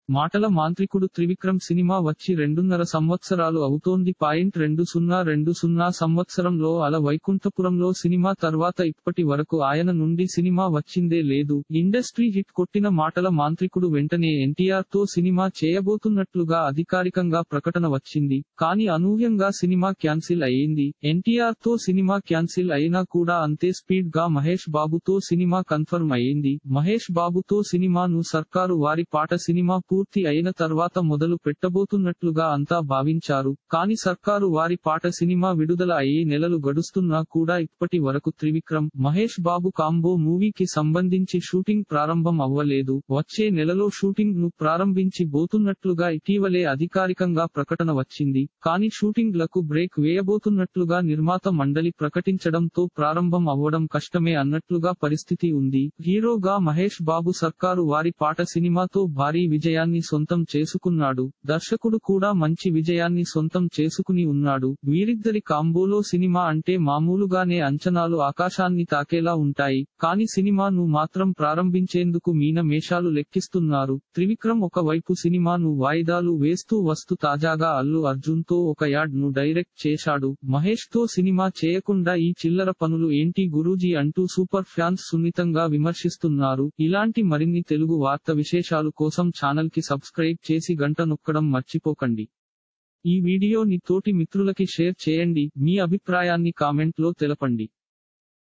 మాటల మాంత్రికుడు త్రివిక్రమ్ సినిమా వచ్చి రెండున్నర సంవత్సరాలు అవుతోంది పాయింట్ రెండు సున్నా రెండు సున్నా సంవత్సరంలో అల వైకుంఠపురంలో సినిమా తర్వాత ఇప్పటి వరకు ఆయన నుండి సినిమా వచ్చిందే లేదు ఇండస్ట్రీ హిట్ కొట్టిన మాటల మాంత్రికుడు వెంటనే ఎన్టీఆర్ తో సినిమా చేయబోతున్నట్లుగా అధికారికంగా ప్రకటన వచ్చింది కానీ అనూహ్యంగా సినిమా క్యాన్సిల్ అయ్యింది ఎన్టీఆర్ తో సినిమా క్యాన్సిల్ అయినా కూడా అంతే స్పీడ్ గా మహేష్ బాబుతో సినిమా కన్ఫర్మ్ అయ్యింది మహేష్ బాబుతో సినిమాను సర్కారు వారి పాట సినిమా పూర్తి అయిన తర్వాత మొదలు పెట్టబోతున్నట్లుగా అంతా భావించారు కానీ సర్కారు వారి పాట సినిమా విడుదల అయ్యి నెలలు గడుస్తున్నా కూడా ఇప్పటి వరకు త్రివిక్రమ్ మహేష్ బాబు కాంబో మూవీకి సంబంధించి షూటింగ్ ప్రారంభం అవ్వలేదు వచ్చే నెలలో షూటింగ్ ను ప్రారంభించి బోతున్నట్లుగా ఇటీవలే అధికారికంగా ప్రకటన వచ్చింది కానీ షూటింగ్ లకు బ్రేక్ వేయబోతున్నట్లుగా నిర్మాత మండలి ప్రకటించడంతో ప్రారంభం అవ్వడం కష్టమే అన్నట్లుగా పరిస్థితి ఉంది హీరోగా మహేష్ బాబు సర్కారు వారి పాట సినిమాతో భారీ విజయాన్ని సొంతం చేసుకున్నాడు దర్శకుడు కూడా మంచి విజయాన్ని సొంతం చేసుకుని ఉన్నాడు వీరిద్దరి కాంబోలో సినిమా అంటే మామూలుగానే అంచనాలు ఆకాశాన్ని తాకేలా ఉంటాయి కానీ సినిమాను మాత్రం ప్రారంభించేందుకు మీన మేషాలు లెక్కిస్తున్నారు త్రివిక్రమ్ ఒకవైపు సినిమాను వాయిదాలు వేస్తూ వస్తూ తాజాగా అల్లు అర్జున్ తో ఒక యాడ్ ను డైరెక్ట్ చేశాడు మహేష్ తో సినిమా చేయకుండా ఈ చిల్లర పనులు ఏంటి గురూజీ అంటూ సూపర్ ఫ్యాన్స్ సున్నితంగా విమర్శిస్తున్నారు ఇలాంటి మరిన్ని తెలుగు వార్త విశేషాలు కోసం ఛానల్ కి సబ్స్క్రైబ్ చేసి గంట నొక్కడం మర్చిపోకండి ఈ వీడియోని తోటి మిత్రులకి షేర్ చేయండి మీ అభిప్రాయాన్ని కామెంట్ లో తెలపండి